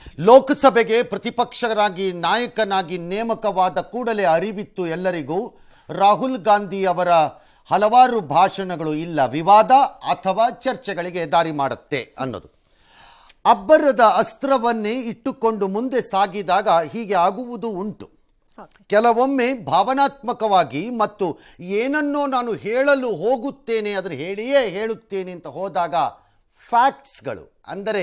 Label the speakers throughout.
Speaker 1: ಲೋಕಸಭೆಗೆ ಪ್ರತಿಪಕ್ಷರಾಗಿ ನಾಯಕನಾಗಿ ನೇಮಕವಾದ ಕೂಡಲೇ ಅರಿವಿತ್ತು ಎಲ್ಲರಿಗೂ ರಾಹುಲ್ ಗಾಂಧಿ ಅವರ ಹಲವಾರು ಭಾಷಣಗಳು ಇಲ್ಲ ವಿವಾದ ಅಥವಾ ಚರ್ಚೆಗಳಿಗೆ ದಾರಿ ಮಾಡುತ್ತೆ ಅನ್ನೋದು ಅಬ್ಬರದ ಅಸ್ತ್ರವನ್ನೇ ಇಟ್ಟುಕೊಂಡು ಮುಂದೆ ಸಾಗಿದಾಗ ಹೀಗೆ ಆಗುವುದು ಉಂಟು
Speaker 2: ಓಕೆ
Speaker 1: ಕೆಲವೊಮ್ಮೆ ಭಾವನಾತ್ಮಕವಾಗಿ ಮತ್ತು ಏನನ್ನೋ ನಾನು ಹೇಳಲು ಹೋಗುತ್ತೇನೆ ಅದನ್ನು ಹೇಳಿಯೇ ಹೇಳುತ್ತೇನೆ ಅಂತ ಹೋದಾಗ ಫ್ಯಾಕ್ಟ್ಸ್ಗಳು ಅಂದರೆ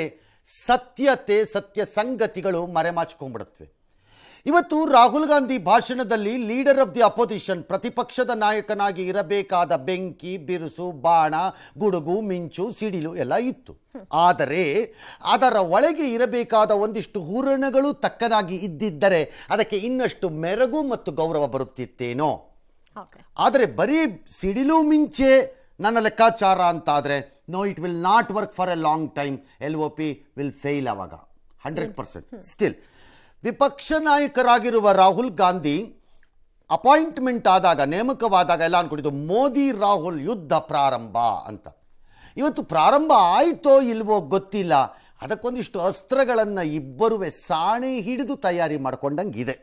Speaker 1: ಸತ್ಯತೆ ಸತ್ಯ ಸಂಗತಿಗಳು ಮರೆಮಾಚಿಕೊಂಡ್ಬಿಡುತ್ತವೆ ಇವತ್ತು ರಾಹುಲ್ ಗಾಂಧಿ ಭಾಷಣದಲ್ಲಿ ಲೀಡರ್ ಆಫ್ ದಿ ಅಪೋಸಿಷನ್ ಪ್ರತಿಪಕ್ಷದ ನಾಯಕನಾಗಿ ಇರಬೇಕಾದ ಬೆಂಕಿ ಬಿರುಸು ಬಾಣ ಗುಡುಗು ಮಿಂಚು ಸಿಡಿಲು ಎಲ್ಲ ಇತ್ತು ಆದರೆ ಅದರ ಒಳಗೆ ಇರಬೇಕಾದ ಒಂದಿಷ್ಟು ಹೂರಣಗಳು ತಕ್ಕನಾಗಿ ಇದ್ದಿದ್ದರೆ ಅದಕ್ಕೆ ಇನ್ನಷ್ಟು ಮೆರಗು ಮತ್ತು ಗೌರವ ಬರುತ್ತಿತ್ತೇನೋ
Speaker 2: ಓಕೆ
Speaker 1: ಆದರೆ ಬರೀ ಸಿಡಿಲು ಮಿಂಚೆ ನನ್ನ ಲೆಕ್ಕಾಚಾರ ಅಂತಾದರೆ no it will not work for a long time L O P will fail ಅವಾಗ ಹಂಡ್ರೆಡ್ ಪರ್ಸೆಂಟ್ ಸ್ಟಿಲ್ ವಿಪಕ್ಷ ನಾಯಕರಾಗಿರುವ ರಾಹುಲ್ ಗಾಂಧಿ ಅಪಾಯಿಂಟ್ಮೆಂಟ್ ಆದಾಗ ನೇಮಕವಾದಾಗ ಎಲ್ಲ ಅನ್ಕೊಂಡಿದ್ದು ಮೋದಿ ರಾಹುಲ್ ಯುದ್ಧ ಪ್ರಾರಂಭ ಅಂತ ಇವತ್ತು ಪ್ರಾರಂಭ ಆಯಿತೋ ಇಲ್ವೋ ಗೊತ್ತಿಲ್ಲ ಅದಕ್ಕೊಂದಿಷ್ಟು ಅಸ್ತ್ರಗಳನ್ನು ಇಬ್ಬರುವೆ ಸಾಣೆ ಹಿಡಿದು ತಯಾರಿ ಮಾಡ್ಕೊಂಡಂಗಿದೆ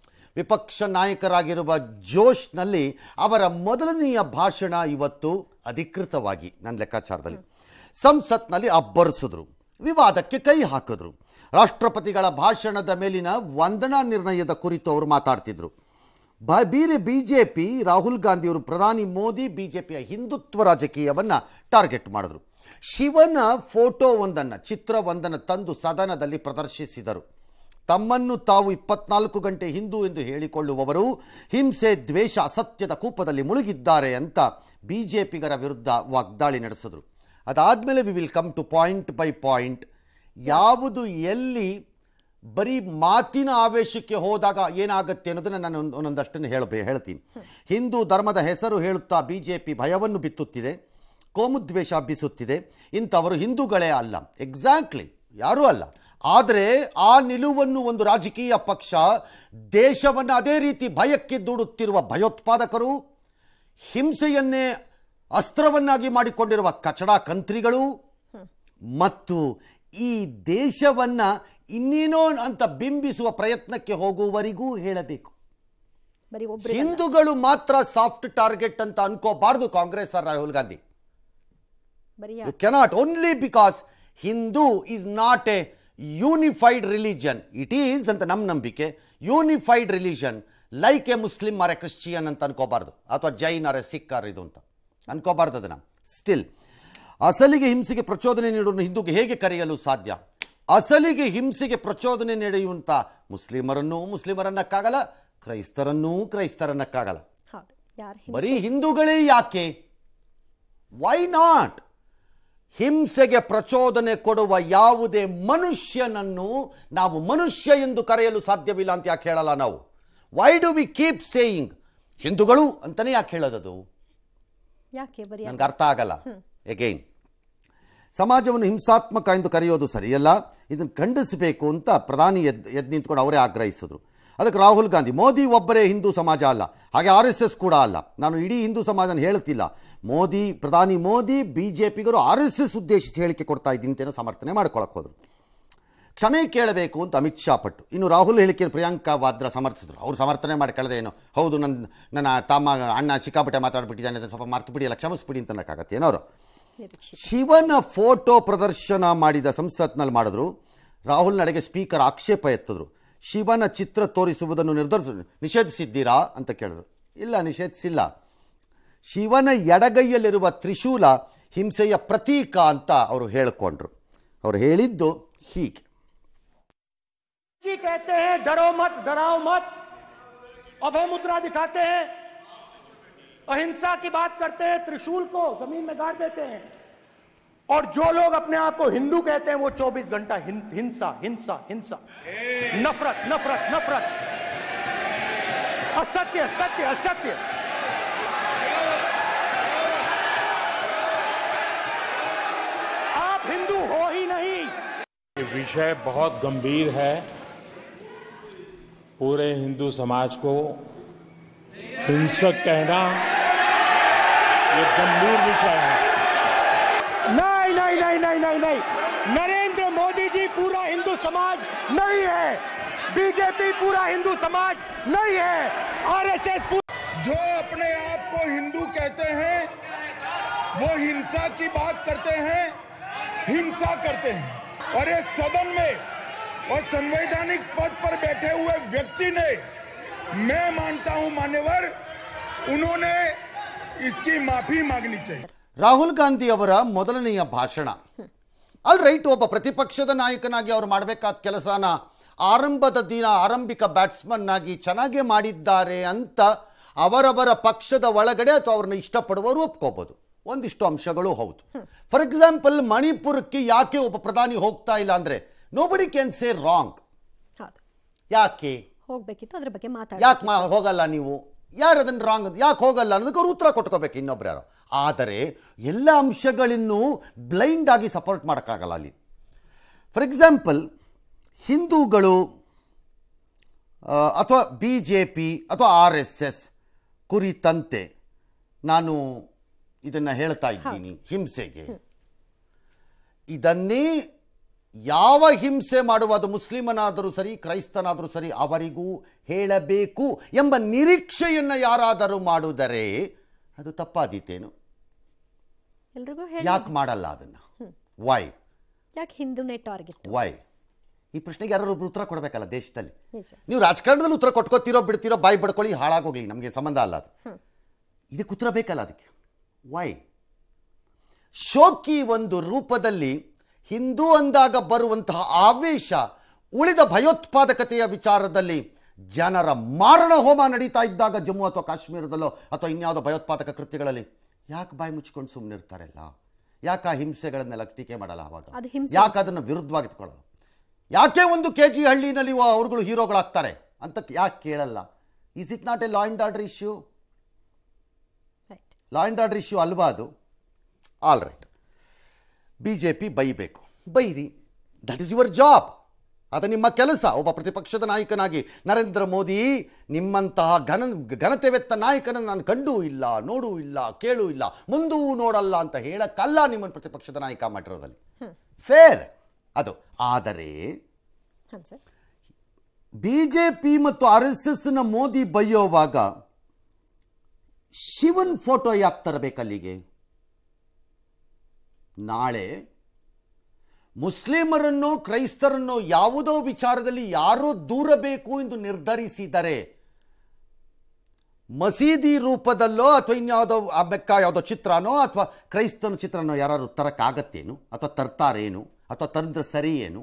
Speaker 1: ವಿಪಕ್ಷ ನಾಯಕರಾಗಿರುವ ಜೋಶ್ನಲ್ಲಿ ಅವರ ಮೊದಲನೆಯ ಭಾಷಣ ಇವತ್ತು ಅಧಿಕೃತವಾಗಿ ನನ್ನ ಲೆಕ್ಕಾಚಾರದಲ್ಲಿ ಸಂಸತ್ನಲ್ಲಿ ಅಬ್ಬರಿಸಿದ್ರು ವಿವಾದಕ್ಕೆ ಕೈ ಹಾಕಿದ್ರು ರಾಷ್ಟ್ರಪತಿಗಳ ಭಾಷಣದ ಮೇಲಿನ ವಂದನಾ ನಿರ್ಣಯದ ಕುರಿತು ಅವರು ಮಾತಾಡ್ತಿದ್ರು ಬ ಬೇರೆ ಬಿ ಜೆ ಪಿ ರಾಹುಲ್ ಗಾಂಧಿಯವರು ಪ್ರಧಾನಿ ಮೋದಿ ಬಿ ಜೆ ಪಿಯ ಹಿಂದುತ್ವ ರಾಜಕೀಯವನ್ನು ಟಾರ್ಗೆಟ್ ಮಾಡಿದ್ರು ಶಿವನ ಫೋಟೋ ಒಂದನ್ನು ಚಿತ್ರವೊಂದನ್ನು ತಂದು ಸದನದಲ್ಲಿ ಪ್ರದರ್ಶಿಸಿದರು ತಮ್ಮನ್ನು ತಾವು ಇಪ್ಪತ್ನಾಲ್ಕು ಗಂಟೆ ಹಿಂದೂ ಎಂದು ಹೇಳಿಕೊಳ್ಳುವವರು ಹಿಂಸೆ ದ್ವೇಷ ಅಸತ್ಯದ ಕೂಪದಲ್ಲಿ ಮುಳುಗಿದ್ದಾರೆ ಅಂತ ಬಿ ಜೆ ಪಿಗರ ವಿರುದ್ಧ ವಾಗ್ದಾಳಿ ನಡೆಸಿದ್ರು ಅದಾದಮೇಲೆ we will come to point by point ಯಾವುದು ಎಲ್ಲಿ ಬರೀ ಮಾತಿನ ಆವೇಶಕ್ಕೆ ಹೋದಾಗ ಏನಾಗುತ್ತೆ ಅನ್ನೋದನ್ನು ನಾನು ಒಂದ್- ಒಂದೊಂದಷ್ಟನ್ನು ಹೇಳಬೇ ಹೇಳ್ತೀನಿ ಹಿಂದೂ ಧರ್ಮದ ಹೆಸರು ಹೇಳುತ್ತಾ ಬಿ ಜೆ ಪಿ ಭಯವನ್ನು ಬಿತ್ತುತ್ತಿದೆ ಕೋಮುದ್ವೇಷ ಹಬ್ಬಿಸುತ್ತಿದೆ ಇಂಥವರು ಹಿಂದೂಗಳೇ ಅಲ್ಲ ಎಕ್ಸಾಕ್ಟ್ಲಿ ಯಾರೂ ಅಲ್ಲ ಆದರೆ ಆ ನಿಲುವನ್ನು ಒಂದು ರಾಜಕೀಯ ಪಕ್ಷ ದೇಶವನ್ನು ಅದೇ ರೀತಿ ಭಯಕ್ಕೆ ದೂಡುತ್ತಿರುವ ಭಯೋತ್ಪಾದಕರು ಹಿಂಸೆಯನ್ನೇ ಅಸ್ತ್ರವನ್ನಾಗಿ ಮಾಡಿಕೊಂಡಿರುವ ಕಚಡ ಕಂತ್ರಿಗಳು ಮತ್ತು ಈ ದೇಶವನ್ನ ಇನ್ನೇನೋ ಅಂತ ಬಿಂಬಿಸುವ ಪ್ರಯತ್ನಕ್ಕೆ ಹೋಗುವವರಿಗೂ ಹೇಳಬೇಕು
Speaker 2: ಬರೀ ಒಬ್ರು
Speaker 1: ಹಿಂದೂಗಳು ಮಾತ್ರ ಸಾಫ್ಟ್ ಟಾರ್ಗೆಟ್ ಅಂತ ಅನ್ಕೋಬಾರ್ದು ಕಾಂಗ್ರೆಸ್ ಆರ್ ರಾಹುಲ್ ಗಾಂಧಿ
Speaker 2: ಬರೀ
Speaker 1: you cannot only because Hindu is not a unified religion it is ಅಂತ ನಮ್ಮ ನಂಬಿಕೆ unified religion like a Muslim or a Christian ಅಂತ ಅನ್ಕೋಬಾರ್ದು ಅಥವಾ Jain or a Sikh or ಇದು ಅಂತ ಅನ್ಕೋಬಾರ್ದು ಅದನ್ನ ಸ್ಟಿಲ್ ಅಸಲಿಗೆ ಹಿಂಸೆಗೆ ಪ್ರಚೋದನೆ ನೀಡುವ ಹಿಂದೂಗೆ ಹೇಗೆ ಕರೆಯಲು ಸಾಧ್ಯ ಅಸಲಿಗೆ ಹಿಂಸೆಗೆ ಪ್ರಚೋದನೆ ನೀಡುವಂಥ ಮುಸ್ಲಿಮರನ್ನೂ ಮುಸ್ಲಿಮರನ್ನಕ್ಕಾಗಲ್ಲ ಕ್ರೈಸ್ತರನ್ನೂ ಕ್ರೈಸ್ತರನ್ನಕ್ಕಾಗಲ್ಲ
Speaker 2: ಹೌದು ಯಾರು
Speaker 1: ಬರೀ ಹಿಂದೂಗಳೇ ಯಾಕೆ ವೈ ನಾಟ್ ಹಿಂಸೆಗೆ ಪ್ರಚೋದನೆ ಕೊಡುವ ಯಾವುದೇ ಮನುಷ್ಯನನ್ನು ನಾವು ಮನುಷ್ಯ ಎಂದು ಕರೆಯಲು ಸಾಧ್ಯವಿಲ್ಲ ಅಂತ ಯಾಕೆ ಹೇಳಲ್ಲ ನಾವು why do we keep saying ಹಿಂದೂಗಳು ಅಂತಾನೆ ಯಾಕೆ ಹೇಳೋದದು
Speaker 2: ಯಾಕೆ ಬರೀ
Speaker 1: ನನಗೆ ಅರ್ಥ ಆಗಲ್ಲ ಎಗೈನ್ ಸಮಾಜವನ್ನು ಹಿಂಸಾತ್ಮಕ ಎಂದು ಕರೆಯೋದು ಸರಿಯಲ್ಲ ಇದನ್ನು ಖಂಡಿಸಬೇಕು ಅಂತ ಪ್ರಧಾನಿ ಎದ್ ಎದ್ದು ನಿಂತ್ಕೊಂಡು ಅವರೇ ಆಗ್ರಹಿಸಿದ್ರು ಅದಕ್ಕೆ ರಾಹುಲ್ ಗಾಂಧಿ ಮೋದಿ ಒಬ್ಬರೇ ಹಿಂದೂ ಸಮಾಜ ಅಲ್ಲ ಹಾಗೆ ಆರ್ ಎಸ್ ಎಸ್ ಕೂಡ ಅಲ್ಲ ನಾನು ಇಡೀ ಹಿಂದೂ ಸಮಾಜನ ಹೇಳುತ್ತಿಲ್ಲ ಮೋದಿ ಪ್ರಧಾನಿ ಮೋದಿ ಬಿ ಜೆ ಪಿಗರು ಆರ್ ಎಸ್ ಎಸ್ ಉದ್ದೇಶಿಸಿ ಹೇಳಿಕೆ ಕೊಡ್ತಾ ಇದ್ದೀನಿ ಅಂತೇನೋ ಸಮರ್ಥನೆ ಮಾಡ್ಕೊಳಕ್ಕೆ ಹೋದ್ರು ಕ್ಷಮೆ ಕೇಳಬೇಕು ಅಂತ ಅಮಿತ್ ಶಾ ಪಟ್ಟು ಇನ್ನು ರಾಹುಲ್ ಹೇಳಿಕೆ ಪ್ರಿಯಾಂಕಾ ವಾದ್ರಾ ಸಮರ್ಥಿಸಿದ್ರು ಅವ್ರು ಸಮರ್ಥನೆ ಮಾಡಿ ಕಳೆದ ಏನು ಹೌದು ನನ್ನ ನನ್ನ ತಮ್ಮ ಅಣ್ಣ ಸಿಕ್ಕಾಪಟ್ಟೆ ಮಾತಾಡ್ಬಿಟ್ಟಿದ್ದಾನೆ ಅದನ್ನ ಸ್ವಲ್ಪ ಮರ್ತು ಬಿಡಿ ಅಲ್ಲ ಕ್ಷಮಿಸ್ಬಿಡಿ ಅಂತ ಅನ್ನೋಕ್ಕಾಗತ್ತೆ ಏನೋರು
Speaker 2: ನಿರೀಕ್ಷಿತ
Speaker 1: ಶಿವನ ಫೋಟೋ ಪ್ರದರ್ಶನ ಮಾಡಿದ ಸಂಸತ್ನಲ್ಲಿ ಮಾಡಿದ್ರು ರಾಹುಲ್ ನಡೆಗೆ ಸ್ಪೀಕರ್ ಆಕ್ಷೇಪ ಎತ್ತಿದ್ರು ಶಿವನ ಚಿತ್ರ ತೋರಿಸುವುದನ್ನು ನಿರ್ಧರಿಸ ನಿಷೇಧಿಸಿದ್ದೀರಾ ಅಂತ ಕೇಳಿದ್ರು ಇಲ್ಲ ನಿಷೇಧಿಸಿಲ್ಲ ಶಿವನ ಎಡಗೈಯಲ್ಲಿರುವ ತ್ರಿಶೂಲ ಹಿಂಸೆಯ ಪ್ರತೀಕ ಅಂತ ಅವರು ಹೇಳಿಕೊಂಡ್ರು ಅವರು ಹೇಳಿದ್ದು ಹೀಗೆ
Speaker 3: जी कहते हैं डरो मत डराओ मत अभय मुद्रा दिखाते हैं अहिंसा की बात करते हैं त्रिशूल को जमीन में गाड़ देते हैं और जो लोग अपने आप को हिंदू कहते हैं वो 24 घंटा हिं, हिंसा हिंसा हिंसा नफरत नफरत नफरत असत्य सत्य असत्य आप हिंदू हो ही नहीं
Speaker 4: ये विषय बहुत गंभीर है पूरे हिंदू समाज को हिंसक कहना ये गंभीर विषय है
Speaker 3: नहीं नहीं नहीं नहीं नहीं नहीं नरेंद्र मोदी जी पूरा हिंदू समाज नहीं है बीजेपी पूरा हिंदू समाज नहीं है आरएसएस पूरा
Speaker 5: जो अपने आप को हिंदू कहते हैं वो हिंसा की बात करते हैं हिंसा करते हैं और ये सदन में और संवैधानिक पद पर बैठे हुए व्यक्ति ने मैं मानता हूं मान्यवर उन्होंने इसकी माफी मांगनी चाहिए
Speaker 1: ರಾಹುಲ್ ಗಾಂಧಿ ಅವರ ಮೊದಲನೆಯ ಭಾಷಣ ಅಲ್ ರೈಟ್ ಒಬ್ಬ ಪ್ರತಿಪಕ್ಷದ ನಾಯಕನಾಗಿ ಅವರು ಮಾಡಬೇಕಾದ ಕೆಲಸನ ಆರಂಭದ ದಿನ ಆರಂಭಿಕ ಬ್ಯಾಟ್ಸ್ಮನ್ ಆಗಿ ಚೆನ್ನಾಗೇ ಮಾಡಿದ್ದಾರೆ ಅಂತ ಅವರವರ ಪಕ್ಷದ ಒಳಗಡೆ ಅಥವಾ ಅವ್ರನ್ನ ಇಷ್ಟಪಡುವವರು ಒಪ್ಕೋಬಹುದು ಒಂದಿಷ್ಟು ಅಂಶಗಳು ಹೌದು ಫಾರ್ ಎಕ್ಸಾಂಪಲ್ ಮಣಿಪುರಕ್ಕೆ ಯಾಕೆ ಒಬ್ಬ ಪ್ರಧಾನಿ ಹೋಗ್ತಾ ಇಲ್ಲ ಅಂದ್ರೆ ನೋಬಡಿ ಕ್ಯಾನ್ ಸೇ ರಾಂಗ್
Speaker 2: ಹೌದು
Speaker 1: ಯಾಕೆ
Speaker 2: ಹೋಗ್ಬೇಕಿತ್ತು ಅದ್ರ ಬಗ್ಗೆ ಮಾತಾಡ
Speaker 1: ಯಾಕೆ ಮಾ ಹೋಗಲ್ಲ ನೀವು ಯಾರು ಅದನ್ನು ರಾಂಗ್ ಯಾಕೆ ಹೋಗಲ್ಲ ಅನ್ನೋದಕ್ಕೆ ಅವ್ರು ಉತ್ತರ ಕೊಟ್ಕೋಬೇಕು ಇನ್ನೊಬ್ರು ಯಾರು ಆದರೆ ಎಲ್ಲ ಅಂಶಗಳನ್ನು ಬ್ಲೈಂಡ್ ಆಗಿ ಸಪೋರ್ಟ್ ಮಾಡೋಕ್ಕಾಗಲ್ಲ ಅಲ್ಲಿ ಫಾರ್ ಎಕ್ಸಾಂಪಲ್ ಹಿಂದೂಗಳು ಅಥವಾ ಬಿ ಜೆ ಪಿ ಅಥವಾ ಆರ್ ಎಸ್ ಎಸ್ ಕುರಿತಂತೆ ನಾನು ಇದನ್ನು ಹೇಳ್ತಾ ಇದ್ದೀನಿ ಹಿಂಸೆಗೆ ಇದನ್ನೇ ಯಾವ ಹಿಂಸೆ ಮಾಡುವ ಅದು ಮುಸ್ಲಿಮನಾದರೂ ಸರಿ ಕ್ರೈಸ್ತನಾದರೂ ಸರಿ ಅವರಿಗೂ ಹೇಳಬೇಕು ಎಂಬ ನಿರೀಕ್ಷೆಯನ್ನು ಯಾರಾದರೂ ಮಾಡುವುದರೆ ಅದು ತಪ್ಪಾದೀತೇನು
Speaker 2: ಎಲ್ರಿಗೂ ಹೇಳಿ
Speaker 1: ಯಾಕೆ ಮಾಡಲ್ಲ ಅದನ್ನು ವೈ
Speaker 2: ಯಾಕೆ ಹಿಂದೂನೇ ಟಾರ್ಗೆಟ್
Speaker 1: ವೈ ಈ ಪ್ರಶ್ನೆಗೆ ಯಾರು ಒಬ್ರು ಉತ್ತರ ಕೊಡಬೇಕಲ್ಲ ದೇಶದಲ್ಲಿ
Speaker 2: ನಿಜ
Speaker 1: ನೀವು ರಾಜಕಾರಣದಲ್ಲಿ ಉತ್ತರ ಕೊಟ್ಕೋತಿರೋ ಬಿಡ್ತಿರೋ ಬಾಯಿ ಬಡ್ಕೊಳ್ಳಿ ಹಾಳಾಗೋಗ್ಲಿ ನಮಗೆ ಸಂಬಂಧ ಅಲ್ಲ ಅದು ಇದಕ್ಕೆ ಉತ್ತರ ಬೇಕಲ್ಲ ಅದಕ್ಕೆ ವೈ ಶೋಕಿ ಒಂದು ರೂಪದಲ್ಲಿ ಹಿಂದೂ ಅಂದಾಗ ಬರುವಂತಹ ಆವೇಶ ಉಳಿದ ಭಯೋತ್ಪಾದಕತೆಯ ವಿಚಾರದಲ್ಲಿ ಜನರ ಮಾರಣ ಹೋಮ ನಡೀತಾ ಇದ್ದಾಗ ಜಮ್ಮು ಅಥವಾ ಕಾಶ್ಮೀರದಲ್ಲೋ ಅಥವಾ ಇನ್ಯಾವುದೋ ಭಯೋತ್ಪಾದಕ ಕೃತ್ಯಗಳಲ್ಲಿ ಯಾಕೆ ಬಾಯಿ ಮುಚ್ಕೊಂಡು ಸುಮ್ಮನಿರ್ತಾರಲ್ಲ ಯಾಕೆ ಆ ಹಿಂಸೆಗಳನ್ನೆಲ್ಲ ಟೀಕೆ ಮಾಡಲ್ಲ ಅವಾಗ
Speaker 2: ಅದು ಹಿಂಸೆ
Speaker 1: ಯಾಕೆ ಅದನ್ನು ವಿರುದ್ಧವಾಗಿ ಇಟ್ಕೊಳ್ಳಲ್ಲ ಯಾಕೆ ಒಂದು ಕೆ ಜಿ ಹಳ್ಳಿನಲ್ಲಿ ವ- ಅವ್ರುಗಳು ಹೀರೋಗಳಾಗ್ತಾರೆ ಅಂತ ಯಾಕೆ ಕೇಳಲ್ಲ is it not a law and order issue
Speaker 2: right
Speaker 1: law and order issue ಅಲ್ವಾ ಅದು all right B J P ಬೈಬೇಕು ಬೈರಿ ದಟ್ ಇಸ್ ಯುವರ್ ಜಾಬ್ ಅದು ನಿಮ್ಮ ಕೆಲಸ ಒಬ್ಬ ಪ್ರತಿಪಕ್ಷದ ನಾಯಕನಾಗಿ ನರೇಂದ್ರ ಮೋದಿ ನಿಮ್ಮಂತಹ ಘನ ಘನತೆವೆತ್ತ ನಾಯಕನನ್ನು ನಾನು ಕಂಡೂ ಇಲ್ಲ ನೋಡೂ ಇಲ್ಲ ಕೇಳೂ ಇಲ್ಲ ಮುಂದೂ ನೋಡಲ್ಲ ಅಂತ ಹೇಳಕ್ಕಲ್ಲ ನಿಮ್ಮನ್ನು ಪ್ರತಿಪಕ್ಷದ ನಾಯಕ ಮಾಡಿರೋದಲ್ಲಿ ಫೇರ್ ಅದು ಆದರೆ
Speaker 2: ಹಾಂ ಸರ್
Speaker 1: ಬಿ ಜೆ ಪಿ ಮತ್ತು ಆರ್ ಎಸ್ ಎಸ್ನ ಮೋದಿ ಬೈಯೋವಾಗ ಶಿವನ್ ಫೋಟೋ ಯಾಕೆ ತರಬೇಕಲ್ಲಿಗೆ ನಾಳೆ ಮುಸ್ಲಿಮರನ್ನು ಕ್ರೈಸ್ತರನ್ನು ಯಾವುದೋ ವಿಚಾರದಲ್ಲಿ ಯಾರೋ ದೂರಬೇಕು ಎಂದು ನಿರ್ಧರಿಸಿದರೆ ಮಸೀದಿ ರೂಪದಲ್ಲೋ ಅಥವಾ ಇನ್ಯಾವುದೋ ಆ ಬೆಕ್ಕ ಯಾವುದೋ ಚಿತ್ರನೋ ಅಥವಾ ಕ್ರೈಸ್ತನ ಚಿತ್ರನೋ ಯಾರು ತರಕ್ಕಾಗತ್ತೇನು ಅಥವಾ ತರ್ತಾರೇನು ಅಥವಾ ತಂದ್ರೆ ಸರಿ ಏನು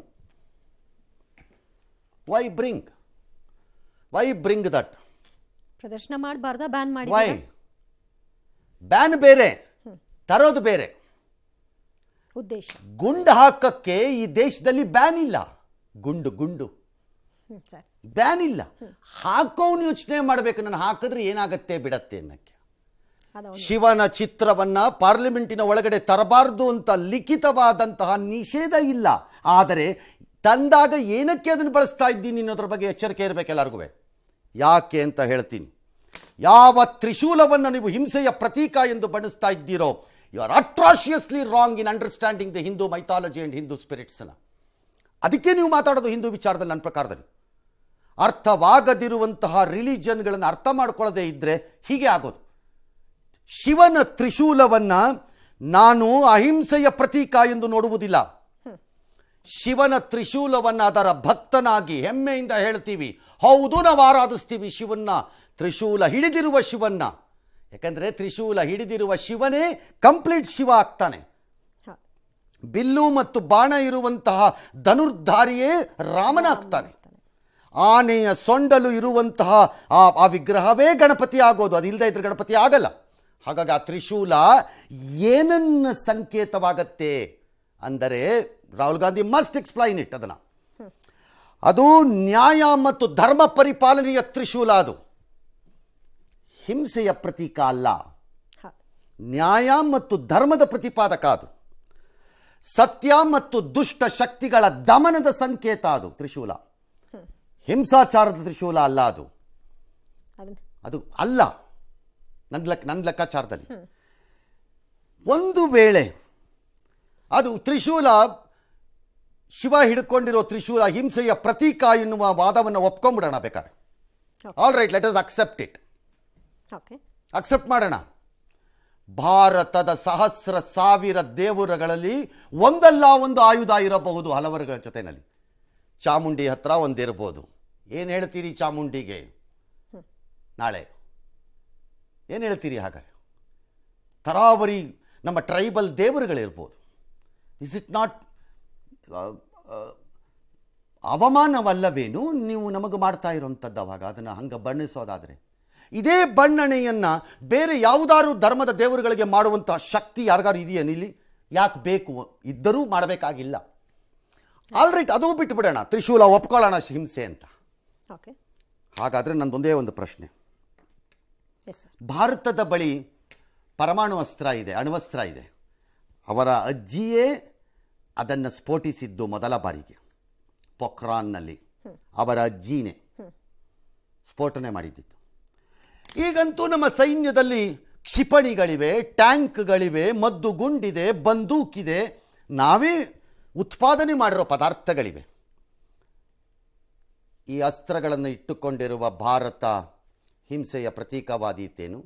Speaker 1: why bring why bring that
Speaker 2: ಪ್ರದರ್ಶನ ಮಾಡಬಾರ್ದ ಬ್ಯಾನ್ ಮಾಡಿ
Speaker 1: ವೈ ಬ್ಯಾನ್ ಬೇರೆ ತರೋದು ಬೇರೆ
Speaker 2: ಉದ್ದೇಶ
Speaker 1: ಗುಂಡು ಹಾಕಕ್ಕೆ ಈ ದೇಶದಲ್ಲಿ ಬ್ಯಾನ್ ಇಲ್ಲ ಗುಂಡು ಗುಂಡು
Speaker 2: ಹ್ಞೂ ಸರ್
Speaker 1: ಬ್ಯಾನ್ ಇಲ್ಲ ಹಾಕೋನು ಯೋಚನೆ ಮಾಡಬೇಕು ನಾನು ಹಾಕಿದ್ರೆ ಏನಾಗತ್ತೆ ಬಿಡತ್ತೆ ಅನ್ನಕ್ಕೆ
Speaker 2: ಅದೊಂದು
Speaker 1: ಶಿವನ ಚಿತ್ರವನ್ನ ಪಾರ್ಲಿಮೆಂಟಿನ ಒಳಗಡೆ ತರಬಾರದು ಅಂತ ಲಿಖಿತವಾದಂತಹ ನಿಷೇಧ ಇಲ್ಲ ಆದರೆ ತಂದಾಗ ಏನಕ್ಕೆ ಅದನ್ನು ಬಳಸ್ತಾ ಇದ್ದೀನಿ ಅನ್ನೋದ್ರ ಬಗ್ಗೆ ಎಚ್ಚರಿಕೆ ಇರಬೇಕು ಎಲ್ಲರಿಗೂ ಯಾಕೆ ಅಂತ ಹೇಳ್ತೀನಿ ಯಾವ ತ್ರಿಶೂಲವನ್ನು ನೀವು ಹಿಂಸೆಯ ಪ್ರತೀಕ ಎಂದು ಬಣಿಸ್ತಾ ಇದ್ದೀರೋ you are atrociously wrong in understanding the Hindu mythology and Hindu ಸ್ಪಿರಿಟ್ಸ್ನ ಅದಕ್ಕೆ ನೀವು ಮಾತಾಡೋದು ಹಿಂದೂ ವಿಚಾರದಲ್ಲಿ ನನ್ನ ಪ್ರಕಾರದಲ್ಲಿ ಅರ್ಥವಾಗದಿರುವಂತಹ ರಿಲಿಜನ್ಗಳನ್ನು ಅರ್ಥ ಮಾಡ್ಕೊಳ್ಳದೆ ಇದ್ದರೆ ಹೀಗೆ ಆಗೋದು ಶಿವನ ತ್ರಿಶೂಲವನ್ನ ನಾನು ಅಹಿಂಸೆಯ ಪ್ರತೀಕ ಎಂದು ನೋಡುವುದಿಲ್ಲ ಶಿವನ ತ್ರಿಶೂಲವನ್ನ ಅದರ ಭಕ್ತನಾಗಿ ಹೆಮ್ಮೆಯಿಂದ ಹೇಳ್ತೀವಿ ಹೌದು ನಾವು ಆರಾಧಿಸ್ತೀವಿ ಶಿವನ್ನ ತ್ರಿಶೂಲ ಹಿಡಿದಿರುವ ಶಿವನ್ನ ಯಾಕಂದ್ರೆ ತ್ರಿಶೂಲ ಹಿಡಿದಿರುವ ಶಿವನೇ ಕಂಪ್ಲೀಟ್ ಶಿವ ಆಗ್ತಾನೆ
Speaker 2: ಹಾಂ
Speaker 1: ಬಿಲ್ಲು ಮತ್ತು ಬಾಣ ಇರುವಂತಹ ಧನುರ್ಧಾರಿಯೇ ರಾಮನಾಗ್ತಾನೆ ಆನೆಯ ಸೊಂಡಲು ಇರುವಂತಹ ಆ ಆ ವಿಗ್ರಹವೇ ಗಣಪತಿ ಆಗೋದು ಅದು ಇಲ್ಲದೆ ಇದ್ರೆ ಗಣಪತಿ ಆಗಲ್ಲ ಹಾಗಾಗಿ ಆ ತ್ರಿಶೂಲ ಏನನ್ನ ಸಂಕೇತವಾಗತ್ತೆ ಅಂದರೆ Rahul Gandhi must explain it ಅದನ್ನ ಅದು ನ್ಯಾಯ ಮತ್ತು ಧರ್ಮ ಪರಿಪಾಲನೆಯ ತ್ರಿಶೂಲ ಅದು ಹಿಂಸೆಯ ಪ್ರತೀಕ ಅಲ್ಲ
Speaker 2: ಹಾಂ
Speaker 1: ನ್ಯಾಯ ಮತ್ತು ಧರ್ಮದ ಪ್ರತಿಪಾದಕ ಅದು ಸತ್ಯ ಮತ್ತು ದುಷ್ಟ ಶಕ್ತಿಗಳ ದಮನದ ಸಂಕೇತ ಅದು ತ್ರಿಶೂಲ ಹಿಂಸಾಚಾರದ ತ್ರಿಶೂಲ ಅಲ್ಲ ಅದು
Speaker 2: ಅದನ್ನ
Speaker 1: ಅದು ಅಲ್ಲ ನನ್ನ ಲೆಕ್ಕ ನನ್ನ ಲೆಕ್ಕಾಚಾರದಲ್ಲಿ ಒಂದು ವೇಳೆ ಅದು ತ್ರಿಶೂಲ ಶಿವ ಹಿಡ್ಕೊಂಡಿರೋ ತ್ರಿಶೂಲ ಹಿಂಸೆಯ ಪ್ರತೀಕ ಎನ್ನುವ ವಾದವನ್ನು ಒಪ್ಕೊಂಡ್ಬಿಡೋಣ ಬೇಕಾದ್ರೆ all right let us accept it
Speaker 2: okay
Speaker 1: accept ಮಾಡೋಣ ಭಾರತದ ಸಹಸ್ರ ಸಾವಿರ ದೇವರುಗಳಲ್ಲಿ ಒಂದಲ್ಲ ಒಂದು ಆಯುಧ ಇರಬಹುದು ಹಲವರುಗಳ ಜೊತೆನಲ್ಲಿ ಚಾಮುಂಡಿ ಹತ್ರ ಒಂದಿರ್ಬೋದು ಏನು ಹೇಳ್ತೀರಿ ಚಾಮುಂಡಿಗೆ ನಾಳೆ ಏನು ಹೇಳ್ತೀರಿ ಹಾಗಾದ್ರೆ ತರಾವರಿ ನಮ್ಮ ಟ್ರೈಬಲ್ ದೇವರುಗಳಿರ್ಬೋದು ಇಸ್ ಇಟ್ ನಾಟ್ ಅವಮಾನವಲ್ಲವೇನು ನೀವು ನಮಗೆ ಮಾಡ್ತಾ ಇರೋಂಥದ್ದು ಅವಾಗ ಅದನ್ನು ಹಂಗೆ ಬಣ್ಣಿಸೋದಾದರೆ ಇದೇ ಬಣ್ಣಣೆಯನ್ನು ಬೇರೆ ಯಾವುದಾದ್ರು ಧರ್ಮದ ದೇವರುಗಳಿಗೆ ಮಾಡುವಂಥ ಶಕ್ತಿ ಯಾರಿಗಾರು ಇದೆಯೇನು ಇಲ್ಲಿ ಯಾಕೆ ಬೇಕು ಇದ್ದರೂ ಮಾಡಬೇಕಾಗಿಲ್ಲ ಆಲ್ರೈಟ್ ಅದು ಬಿಟ್ಬಿಡೋಣ ತ್ರಿಶೂಲ ಒಪ್ಕೊಳ್ಳೋಣ ಹಿಂಸೆ ಅಂತ
Speaker 2: ಓಕೆ
Speaker 1: ಹಾಗಾದರೆ ನಂದೊಂದೇ ಒಂದು ಪ್ರಶ್ನೆ
Speaker 2: ಎಸ್ ಸರ್
Speaker 1: ಭಾರತದ ಬಳಿ ಪರಮಾಣು ಅಸ್ತ್ರ ಇದೆ ಅಣ್ವಸ್ತ್ರ ಇದೆ ಅವರ ಅಜ್ಜಿಯೇ ಅದನ್ನು ಸ್ಫೋಟಿಸಿದ್ದು ಮೊದಲ ಬಾರಿಗೆ ಪೊಖ್ರಾನ್ನಲ್ಲಿ ಅವರ ಅಜ್ಜಿನೇ ಸ್ಫೋಟನೆ ಮಾಡಿದ್ದಿತ್ತು ಈಗಂತೂ ನಮ್ಮ ಸೈನ್ಯದಲ್ಲಿ ಕ್ಷಿಪಣಿಗಳಿವೆ ಟ್ಯಾಂಕ್ಗಳಿವೆ ಮದ್ದು ಗುಂಡಿದೆ ಬಂದೂಕಿದೆ ನಾವೇ ಉತ್ಪಾದನೆ ಮಾಡಿರೋ ಪದಾರ್ಥಗಳಿವೆ ಈ ಅಸ್ತ್ರಗಳನ್ನು ಇಟ್ಟುಕೊಂಡಿರುವ ಭಾರತ ಹಿಂಸೆಯ ಪ್ರತೀಕವಾದೀತೇನು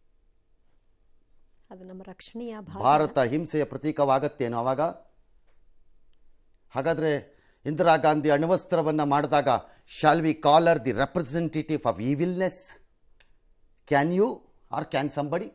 Speaker 2: ಅದು ನಮ್ಮ ರಕ್ಷಣೆಯ ಭಾಗ
Speaker 1: ಭಾರತ ಹಿಂಸೆಯ ಪ್ರತೀಕವಾಗತ್ತೇನು ಅವಾಗ ಹಾಗಾದರೆ ಇಂದಿರಾ ಗಾಂಧಿ ಅಣ್ವಸ್ತ್ರವನ್ನು ಮಾಡಿದಾಗ shall we call her the representative of evilness can you or can somebody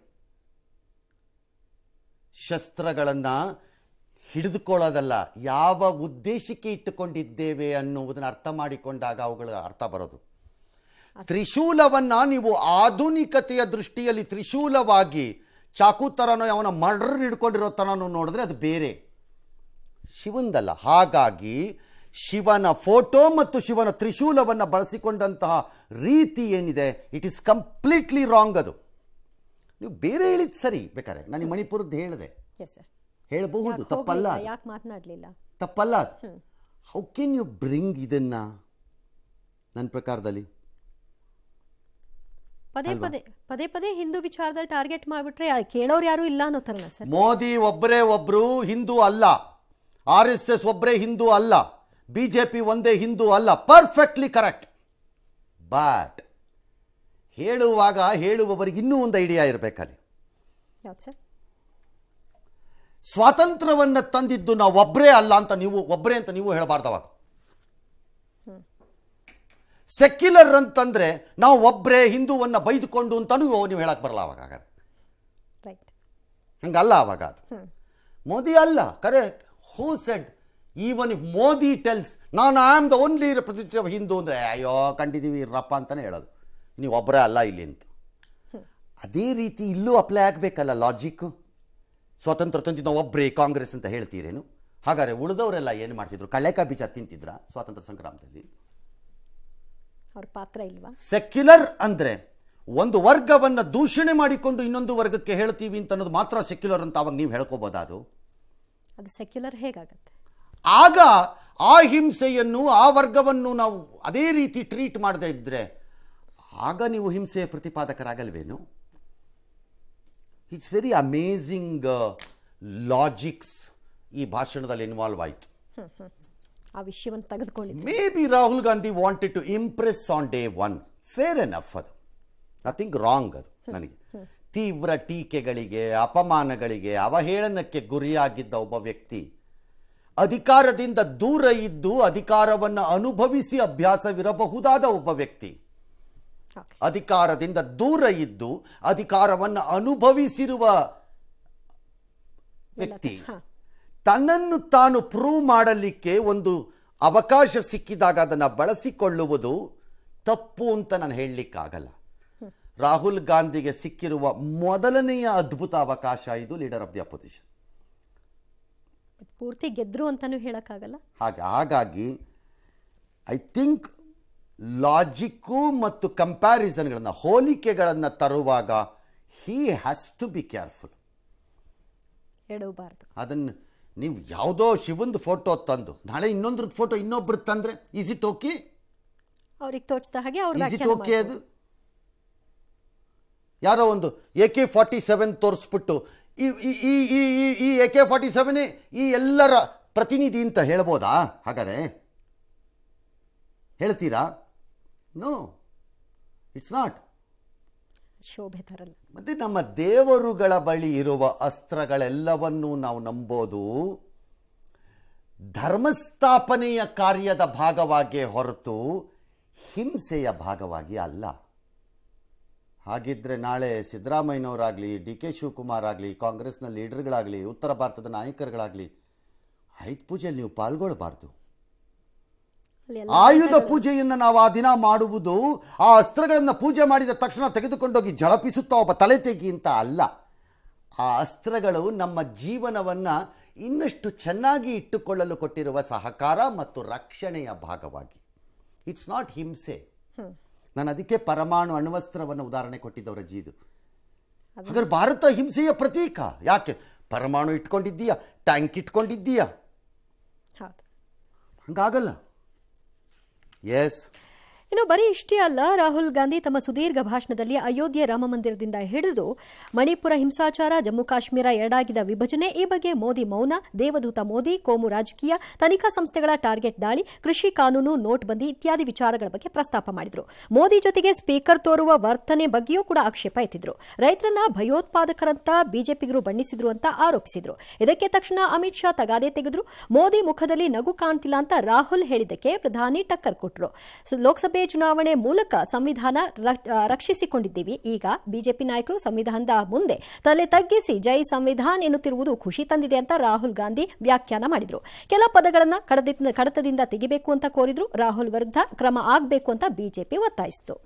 Speaker 1: ಶಸ್ತ್ರಗಳನ್ನು ಹಿಡಿದುಕೊಳ್ಳೋದಲ್ಲ ಯಾವ ಉದ್ದೇಶಕ್ಕೆ ಇಟ್ಟುಕೊಂಡಿದ್ದೇವೆ ಅನ್ನುವುದನ್ನು ಅರ್ಥ ಮಾಡಿಕೊಂಡಾಗ ಅವುಗಳ ಅರ್ಥ ಬರೋದು ತ್ರಿಶೂಲವನ್ನ ನೀವು ಆಧುನಿಕತೆಯ ದೃಷ್ಟಿಯಲ್ಲಿ ತ್ರಿಶೂಲವಾಗಿ ಚಾಕು ಥರನೋ ಅವನ ಮರ್ಡರ್ ಹಿಡ್ಕೊಂಡಿರೋ ಥರನೋ ನೋಡಿದ್ರೆ ಅದು ಬೇರೆ ಶಿವಂದಲ್ಲ ಹಾಗಾಗಿ ಶಿವನ ಫೋಟೋ ಮತ್ತು ಶಿವನ ತ್ರಿಶೂಲವನ್ನು ಬಳಸಿಕೊಂಡಂತಹ ರೀತಿ ಏನಿದೆ ಇಟ್ ಈಸ್ ಕಂಪ್ಲೀಟ್ಲಿ ರಾಂಗ್ ಅದು ನೀವು ಬೇರೆ ಹೇಳಿದ್ ಸರಿ ಬೇಕಾರೆ ನಾನು ಈ ಮಣಿಪುರದ್ದು ಹೇಳಿದೆ
Speaker 2: ಎಸ್ ಸರ್
Speaker 1: ಹೇಳಬಹುದು ತಪ್ಪಲ್ಲ ಅದು.
Speaker 2: ಯಾಕೆ ಮಾತನಾಡಲಿಲ್ಲ
Speaker 1: ತಪ್ಪಲ್ಲ ಅದು ಹೌ ಕೆನ್ ಯು ಬ್ರಿಂಗ್ ಇದನ್ನ ನನ್ನ ಪ್ರಕಾರದಲ್ಲಿ
Speaker 2: ಪದೇ ಪದೇ ಪದೇ ಪದೇ ಹಿಂದೂ ವಿಚಾರದಲ್ಲಿ ಟಾರ್ಗೆಟ್ ಮಾಡಿಬಿಟ್ರೆ ಕೇಳೋರು ಯಾರು ಇಲ್ಲ ಅನ್ನೋ ಥರನ ಸರ್
Speaker 1: ಮೋದಿ ಒಬ್ಬರೇ ಒಬ್ರು ಹಿಂದೂ ಅಲ್ಲ ಆರ್ ಎಸ್ ಎಸ್ ಒಬ್ಬರೇ ಹಿಂದೂ ಅಲ್ಲ ಬಿಜೆಪಿ ಒಂದೇ ಹಿಂದೂ ಅಲ್ಲ ಪರ್ಫೆಕ್ಟ್ಲಿ ಕರೆಕ್ಟ್ ಬಟ್ ಹೇಳುವಾಗ ಹೇಳುವವರಿಗೆ ಇನ್ನೂ ಒಂದು ಐಡಿಯಾ ಇರಬೇಕಲ್ಲಿ
Speaker 2: ಯಾವ್ದು ಸರ್
Speaker 1: ಸ್ವಾತಂತ್ರ್ಯವನ್ನ ತಂದಿದ್ದು ನಾವು ಒಬ್ಬರೇ ಅಲ್ಲ ಅಂತ ನೀವು ಒಬ್ಬರೇ ಅಂತ ನೀವು ಹೇಳಬಾರ್ದು ಅವಾಗ ಸೆಕ್ಯುಲರ್ ಅಂತಂದ್ರೆ ನಾವು ಒಬ್ಬರೇ ಹಿಂದೂವನ್ನ ಬೈದುಕೊಂಡು ಅಂತಾನೂ ನೀವು ಹೇಳಕ್ ಬರಲ್ಲ ಅವಾಗ ಹಾಗಾದ್ರೆ
Speaker 2: ರೈಟ್
Speaker 1: ಹಂಗಲ್ಲ ಅವಾಗ ಅದು ಮೋದಿ ಅಲ್ಲ correct who said even if Modi tells ನಾನು I am the only representative Hindu ಅಂದರೆ ಅಯ್ಯೋ ಕಂಡಿದ್ದೀವಿ ಇರ್ರಪ್ಪ ಅಂತಲೇ ಹೇಳೋದು ನೀವು ಒಬ್ಬರೇ ಅಲ್ಲ ಇಲ್ಲಿ ಅಂತ ಅದೇ ರೀತಿ ಇಲ್ಲೂ ಅಪ್ಲೈ ಆಗಬೇಕಲ್ಲ ಲಾಜಿಕ್ಕು ಸ್ವಾತಂತ್ರ್ಯ ತಂದಿದ್ದು ನಾವು ಒಬ್ಬರೇ ಕಾಂಗ್ರೆಸ್ ಅಂತ ಹೇಳ್ತೀರೇನು ಹಾಗಾದ್ರೆ ಉಳಿದವರೆಲ್ಲ ಏನು ಮಾಡ್ತಿದ್ರು ಕಳ್ಳೆಕಾಯಿ ಬೀಜ ತಿಂತಿದ್ರ ಸ್ವಾತಂತ್ರ್ಯ ಸಂಗ್ರಾಮದಲ್ಲಿ
Speaker 2: ಅವ್ರ ಪಾತ್ರ ಇಲ್ವಾ
Speaker 1: ಸೆಕ್ಯುಲರ್ ಅಂದ್ರೆ ಒಂದು ವರ್ಗವನ್ನ ದೂಷಣೆ ಮಾಡಿಕೊಂಡು ಇನ್ನೊಂದು ವರ್ಗಕ್ಕೆ ಹೇಳ್ತೀವಿ ಅಂತ ಅನ್ನೋದು ಮಾತ್ರ ಸೆಕ್ಯುಲರ್ ಅಂತ ಅವಾಗ ನೀವು ಹೇಳ್ಕೋಬೋದಾ ಅದು
Speaker 2: ಅದು ಸೆಕ್ಯುಲರ್ ಹೇಗಾಗತ್ತೆ
Speaker 1: ಆಗ ಆ ಹಿಂಸೆಯನ್ನು ಆ ವರ್ಗವನ್ನು ನಾವು ಅದೇ ರೀತಿ ಟ್ರೀಟ್ ಮಾಡದೇ ಇದ್ರೆ ಆಗ ನೀವು ಹಿಂಸೆಯ ಪ್ರತಿಪಾದಕರಾಗಲ್ವೇನು ಇಟ್ಸ್ ವೆರಿ ಅಮೇಝಿಂಗ್ ಲಾಜಿಕ್ಸ್ ಈ ಭಾಷಣದಲ್ಲಿ ಇನ್ವಾಲ್ವ್ ಆಯಿತು
Speaker 2: ಆ ವಿಷಯವನ್ನು ತೆಗೆದುಕೊಂಡಿದ್ದು
Speaker 1: may be Rahul Gandhi wanted to impress on day one fair enough ಅದು ನಥಿಂಗ್ ರಾಂಗ್ ಅದು ನನಗೆ ತೀವ್ರ ಟೀಕೆಗಳಿಗೆ ಅಪಮಾನಗಳಿಗೆ ಅವಹೇಳನಕ್ಕೆ ಗುರಿಯಾಗಿದ್ದ ಒಬ್ಬ ವ್ಯಕ್ತಿ ಅಧಿಕಾರದಿಂದ ದೂರ ಇದ್ದು ಅಧಿಕಾರವನ್ನು ಅನುಭವಿಸಿ ಅಭ್ಯಾಸವಿರಬಹುದಾದ ಒಬ್ಬ ವ್ಯಕ್ತಿ
Speaker 2: ಓಕೆ
Speaker 1: ಅಧಿಕಾರದಿಂದ ದೂರ ಇದ್ದು ಅಧಿಕಾರವನ್ನು ಅನುಭವಿಸಿರುವ ವ್ಯಕ್ತಿ
Speaker 2: ಹಾ.
Speaker 1: ತನ್ನನ್ನು ತಾನು ಪ್ರೂವ್ ಮಾಡಲಿಕ್ಕೆ ಒಂದು ಅವಕಾಶ ಸಿಕ್ಕಿದಾಗ ಅದನ್ನು ಬಳಸಿಕೊಳ್ಳುವುದು ತಪ್ಪು ಅಂತ ನಾನು ಹೇಳಲಿಕ್ಕಾಗಲ್ಲ ರಾಹುಲ್ ಗಾಂಧಿಗೆ ಸಿಕ್ಕಿರುವ ಮೊದಲನೆಯ ಅದ್ಭುತ ಅವಕಾಶ ಇದು ಲೀಡರ್ ಆಫ್ ದಿ ಅಪೋಸಿಷನ್
Speaker 2: ಪೂರ್ತಿ ಗೆದ್ರು ಅಂತಾನೂ ಹೇಳಕ್ಕಾಗಲ್ಲ
Speaker 1: ಹಾಗೆ ಹಾಗಾಗಿ ಐ ಥಿಂಕ್ ಲಾಜಿಕ್ಕು ಮತ್ತು ಕಂಪ್ಯಾರಿಸನ್ಗಳನ್ನು ಹೋಲಿಕೆಗಳನ್ನು ತರುವಾಗ he has to be careful
Speaker 2: ಎಡವಬಾರ್ದು
Speaker 1: ಅದನ್ನು ನೀವು ಯಾವುದೋ ಶಿವಂದು ಫೋಟೋ ತಂದು ನಾಳೆ ಇನ್ನೊಂದ್ರದ್ದು ಫೋಟೋ ಇನ್ನೊಬ್ರದ್ದು ತಂದರೆ ಈಸ್ ಇಟ್ ಓಕೆ
Speaker 2: ಅವ್ರಿಗೆ ತೋಚ್ದ ಹಾಗೆ ಅವ್ರು
Speaker 1: ಈಸ್ ಇಟ್
Speaker 2: ವ್ಯಾಖ್ಯಾನ
Speaker 1: ಓಕೆ
Speaker 2: ಮಾಡ್ಬೋದು.
Speaker 1: ಅದು ಯಾರೋ ಒಂದು ಎ ಕೆ ಫಾರ್ಟಿ ಸೆವೆನ್ ತೋರಿಸ್ಬಿಟ್ಟು ಈ ಈ ಈ ಈ- ಈ ಎ ಕೆ ಫಾರ್ಟಿ ಸೆವೆನೇ ಈ ಎಲ್ಲರ ಪ್ರತಿನಿಧಿ ಅಂತ ಹೇಳ್ಬೋದಾ ಹಾಗಾದ್ರೆ ಹೇಳ್ತೀರಾ ನೋ ಇಟ್ಸ್ ನಾಟ್
Speaker 2: ಶೋಭೆ ತರಲ್ಲ
Speaker 1: ಮತ್ತೆ ನಮ್ಮ ದೇವರುಗಳ ಬಳಿ ಇರುವ ಅಸ್ತ್ರಗಳೆಲ್ಲವನ್ನೂ ನಾವು ನಂಬೋದು ಧರ್ಮಸ್ಥಾಪನೆಯ ಕಾರ್ಯದ ಭಾಗವಾಗಿ ಹೊರತು ಹಿಂಸೆಯ ಭಾಗವಾಗಿ ಅಲ್ಲ ಹಾಗಿದ್ರೆ ನಾಳೆ ಸಿದ್ದರಾಮಯ್ಯನವರಾಗಲಿ ಡಿ ಕೆ ಶಿವಕುಮಾರ್ ಆಗಲಿ ಕಾಂಗ್ರೆಸ್ನ ಲೀಡರ್ಗಳಾಗಲಿ ಉತ್ತರ ಭಾರತದ ನಾಯಕರುಗಳಾಗಲಿ ಆಯುಧ ಪೂಜೆಯಲ್ಲಿ ನೀವು ಪಾಲ್ಗೊಳ್ಳಬಾರ್ದು
Speaker 2: ಅಲ್ಲಿ ಎಲ್ಲ
Speaker 1: ಆಯುಧ ಪೂಜೆಯನ್ನು ನಾವು ಆ ದಿನ ಮಾಡುವುದು ಆ ಅಸ್ತ್ರಗಳನ್ನು ಪೂಜೆ ಮಾಡಿದ ತಕ್ಷಣ ತೆಗೆದುಕೊಂಡೋಗಿ ಝಳಪಿಸುತ್ತಾ ಒಬ್ಬ ತಲೆ ತೆಗಿ ಅಂತ ಅಲ್ಲ ಆ ಅಸ್ತ್ರಗಳು ನಮ್ಮ ಜೀವನವನ್ನು ಇನ್ನಷ್ಟು ಚೆನ್ನಾಗಿ ಇಟ್ಟುಕೊಳ್ಳಲು ಕೊಟ್ಟಿರುವ ಸಹಕಾರ ಮತ್ತು ರಕ್ಷಣೆಯ ಭಾಗವಾಗಿ ಇಟ್ಸ್ ನಾಟ್ ಹಿಂಸೆ ನಾನು ಅದಕ್ಕೆ ಪರಮಾಣು ಅಣ್ವಸ್ತ್ರವನ್ನು ಉದಾಹರಣೆ ಕೊಟ್ಟಿದ್ದವರ ಜೀದು ಹಾಗಾದ್ರೆ ಭಾರತ ಹಿಂಸೆಯ ಪ್ರತೀಕ ಯಾಕೆ ಪರಮಾಣು ಇಟ್ಕೊಂಡಿದ್ದೀಯಾ ಟ್ಯಾಂಕ್ ಇಟ್ಕೊಂಡಿದ್ದೀಯಾ
Speaker 2: ಹೌದು
Speaker 1: ಹಂಗಾಗಲ್ಲ ಎಸ್
Speaker 2: ಇನ್ನು ಬರೀ ಇಷ್ಟೇ ಅಲ್ಲ ರಾಹುಲ್ ಗಾಂಧಿ ತಮ್ಮ ಸುದೀರ್ಘ ಭಾಷಣದಲ್ಲಿ ಅಯೋಧ್ಯೆ ರಾಮ ಮಂದಿರದಿಂದ ಹಿಡಿದು ಮಣಿಪುರ ಹಿಂಸಾಚಾರ ಜಮ್ಮು ಕಾಶ್ಮೀರ ಎರಡಾಗಿದ ವಿಭಜನೆ ಈ ಬಗ್ಗೆ ಮೋದಿ ಮೌನ ದೇವದೂತ ಮೋದಿ ಕೋಮು ರಾಜಕೀಯ ತನಿಖಾ ಸಂಸ್ಥೆಗಳ ಟಾರ್ಗೆಟ್ ದಾಳಿ ಕೃಷಿ ಕಾನೂನು ನೋಟ್ಬಂದಿ ಇತ್ಯಾದಿ ವಿಚಾರಗಳ ಬಗ್ಗೆ ಪ್ರಸ್ತಾಪ ಮಾಡಿದರು ಮೋದಿ ಜೊತೆಗೆ ಸ್ಪೀಕರ್ ತೋರುವ ವರ್ತನೆ ಬಗ್ಗೆಯೂ ಕೂಡ ಆಕ್ಷೇಪ ಎತ್ತಿದ್ರು ರೈತರನ್ನ ಭಯೋತ್ಪಾದಕರಂತ ಬಿಜೆಪಿಗರು ಬಣ್ಣಿಸಿದ್ರು ಅಂತ ಆರೋಪಿಸಿದ್ರು ಇದಕ್ಕೆ ತಕ್ಷಣ ಅಮಿತ್ ಶಾ ತಗಾದೆ ತೆಗೆದ್ರು ಮೋದಿ ಮುಖದಲ್ಲಿ ನಗು ಕಾಣ್ತಿಲ್ಲ ಅಂತ ರಾಹುಲ್ ಹೇಳಿದ್ದಕ್ಕೆ ಪ್ರಧಾನಿ ಟಕ್ಕರ್ ಕೊಟ್ರು ಸೊ, ಲೋಕಸಭೆ ಚುನಾವಣೆ ಮೂಲಕ ಸಂವಿಧಾನ ರಕ್- ಆ, ರಕ್ಷಿಸಿಕೊಂಡಿದ್ದೀವಿ ಈಗ ಬಿಜೆಪಿ ನಾಯಕರು ಸಂವಿಧಾನದ ಮುಂದೆ ತಲೆ ತಗ್ಗಿಸಿ ಜೈ ಸಂವಿಧಾನ್ ಎನ್ನುತ್ತಿರುವುದು ಖುಷಿ ತಂದಿದೆ ಅಂತ ರಾಹುಲ್ ಗಾಂಧಿ ವ್ಯಾಖ್ಯಾನ ಮಾಡಿದ್ರು ಕೆಲ ಪದಗಳನ್ನ ಕಡದ ಕಡತದಿಂದ ತೆಗಿಬೇಕು ಅಂತ ಕೋರಿದ್ರು ರಾಹುಲ್ ವಿರುದ್ಧ ಕ್ರಮ ಆಗಬೇಕು ಅಂತ ಬಿಜೆಪಿ ಒತ್ತಾಯಿಸಿತು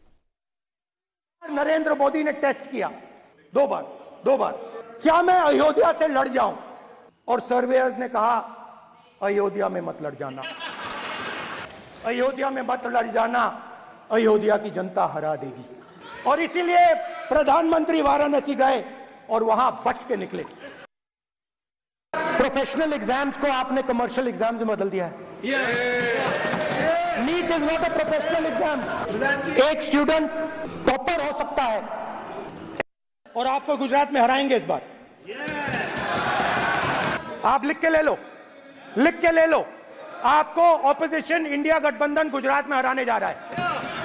Speaker 3: नरेंद्र मोदी ने टेस्ट किया दो बार दो बार क्या मैं अयोध्या से लड़ जाऊं और सर्वेयर्स ने कहा अयोध्या में मत लड़ जाना अयोध्या में मत लड़ जाना अयोध्या की जनता हरा देगी और इसीलिए प्रधानमंत्री वाराणसी गए और वहां बच के निकले प्रोफेशनल एग्जाम्स को आपने कमर्शियल एग्जाम्स में बदल दिया है NEET is not a professional exam एक स्टूडेंट टॉपर हो सकता है और आपको गुजरात में हराएंगे इस बार आप लिख के ले लो लिख के ले लो आपको ऑपोजिशन इंडिया गठबंधन गुजरात में हराने जा रहा है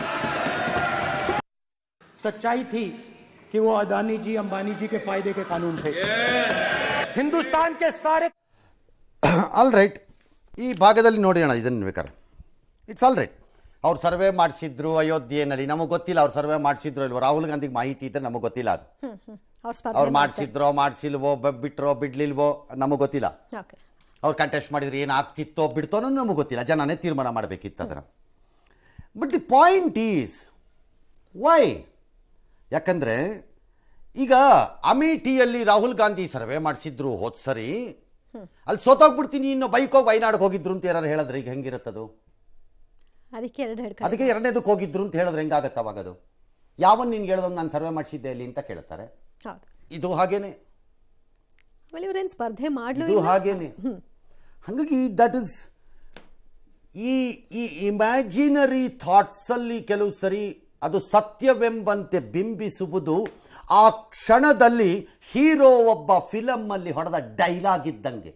Speaker 3: सच्चाई थी कि वो अदानी जी अंबानी जी के फायदे के कानून थे हिंदुस्तान के सारे
Speaker 1: ಆಲ್ ರೈಟ್ ಈ ಭಾಗದಲ್ಲಿ ನೋಡಿ ಅಣ್ಣ ಇದನ್ನು ಬೇಕಾರೆ ಇಟ್ಸ್ ಆಲ್ ರೈಟ್ ಅವ್ರು ಸರ್ವೆ ಮಾಡಿಸಿದ್ರು ಅಯೋಧ್ಯೆನಲ್ಲಿ ನಮಗೆ ಗೊತ್ತಿಲ್ಲ ಅವ್ರು ಸರ್ವೆ ಮಾಡಿಸಿದ್ರು ಇಲ್ವೋ ರಾಹುಲ್ ಗಾಂಧಿಗೆ ಮಾಹಿತಿ ಇದ್ದರೆ ನಮಗೆ ಗೊತ್ತಿಲ್ಲ ಅದು
Speaker 2: ಅವ್ರ ಸ್ಪರ್ಧೆ
Speaker 1: ಅವ್ರು ಮಾಡಿಸಿದ್ರೋ ಮಾಡಿಸಿಲ್ವೋ ಬಿಟ್ರೋ ಬಿಡ್ಲಿಲ್ವೋ ನಮಗೆ ಗೊತ್ತಿಲ್ಲ
Speaker 2: ಓಕೆ
Speaker 1: ಅವ್ರು ಕಂಟೆಸ್ಟ್ ಮಾಡಿದ್ರೆ ಏನು ಆಗ್ತಿತ್ತೋ ಬಿಡ್ತೋ ಅನ್ನೋದು ನಮಗೆ ಗೊತ್ತಿಲ್ಲ ಜನನೇ ತೀರ್ಮಾನ ಮಾಡಬೇಕಿತ್ತು ಅದನ್ನು but the point is why ಯಾಕಂದರೆ ಈಗ ಅಮೇಠಿಯಲ್ಲಿ ರಾಹುಲ್ ಗಾಂಧಿ ಸರ್ವೆ ಮಾಡಿಸಿದ್ರು ಹೋದ್ ಸರಿ ಅಲ್ಲಿ ಸೋತೋಗ್ಬಿಡ್ತೀನಿ ಇನ್ನು ಬೈಕ್ ಹೋಗಿ ವೈನಾಡ್ಗೆ ಹೋಗಿದ್ರು ಅಂತ ಯಾರು ಹೇಳಿದ್ರೆ ಈಗ ಹೆಂಗಿರುತ್ತದು
Speaker 2: ಅದಕ್ಕೆ ಎರಡು ಎರಡು ಕಡೆ
Speaker 1: ಅದಕ್ಕೆ ಎರಡನೇದಕ್ಕೆ ಹೋಗಿದ್ರು ಅಂತ ಹೇಳಿದ್ರೆ ಹೆಂಗಾಗತ್ತೆ ಅವಾಗ ಅದು ಯಾವನ್ ನಿನ್ಗೆ ಹೇಳ್ದಂಗೆ ನಾನು ಸರ್ವೆ ಮಾಡಿಸಿದ್ದೆ ಇಲ್ಲಿ ಅಂತ ಕೇಳ್ತಾರೆ
Speaker 2: ಹೌದು
Speaker 1: ಇದು ಹಾಗೇನೆ
Speaker 2: ಆಮೇಲೆ ಇವ್ರೇನ್ ಸ್ಪರ್ಧೆ ಮಾಡ್ಲು
Speaker 1: ಇದು ಹಾಗೇನೆ ಹಾಗಾಗಿ ದಟ್ ಇಸ್ ಈ ಈ ಇಮ್ಯಾಜಿನರಿ ಥಾಟ್ಸಲ್ಲಿ ಕೆಲವು ಸರಿ ಅದು ಸತ್ಯವೆಂಬಂತೆ ಬಿಂಬಿಸುವುದು ಆ ಕ್ಷಣದಲ್ಲಿ ಹೀರೋ ಒಬ್ಬ ಫಿಲಮ್ಮಲ್ಲಿ ಹೊಡೆದ ಡೈಲಾಗ್ ಇದ್ದಂಗೆ